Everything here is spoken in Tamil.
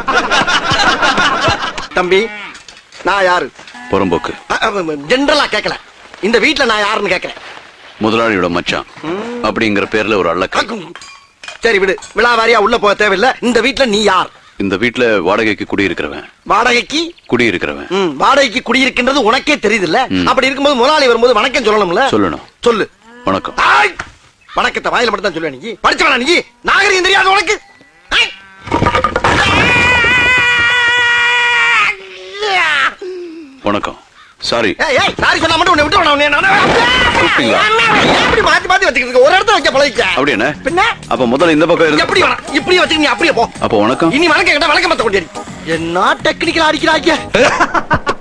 தம்பி நான் யாரு புறம்போக்கு ஜென்ரலா கேட்கல இந்த வீட்ல நான் யாருன்னு கேட்கறேன் முதலாளியோட மச்சான் அப்படிங்கிற பேர்ல ஒரு அள்ளக்க சரி விடு விழாவாரியா உள்ள போக தேவையில்ல இந்த வீட்ல நீ யார் இந்த வீட்ல வாடகைக்கு குடியிருக்கிறவன் வாடகைக்கு குடியிருக்கிறவன் ம், வாடகைக்கு குடியிருக்கின்றது உனக்கே தெரியுதுல்ல ம். அப்படி இருக்கும்போது முதலாளி வரும்போது வணக்கம் சொல்லணும்ல சொல்லணும் சொல்லு வணக்கம் ஆய்! வணக்கத்தை வாயில மட்டும் தான் சொல்லுவேன் நீ படிச்சவனா நீ நாகரிகம் தெரியாது உனக்கு ஆய்! வணக்கம் சாரி ஏய், ஏய், சாரி சொன்னா மட்டும் உன்னை விட்டு வேணாம், உன்னை நான் கூப்பிட்டீங்களா? ஏன் இப்படி மாத்தி மாத்தி வச்சுக்கிட்டு இருக்க? ஒரு இடத்துல வைக்க பழகிக்க அப்படி என்ன பின்ன அப்ப முதல்ல இந்த பக்கம் இருந்து எப்படி வேணாம் இப்படியே வச்சுக்க நீ அப்படியே போ அப்ப வணக்கம் இனி வணக்கம் கேட்டா வணக்கம் மத்த கொண்டேரி என்ன டெக்னிக்கல் அடிக்கிறாங்க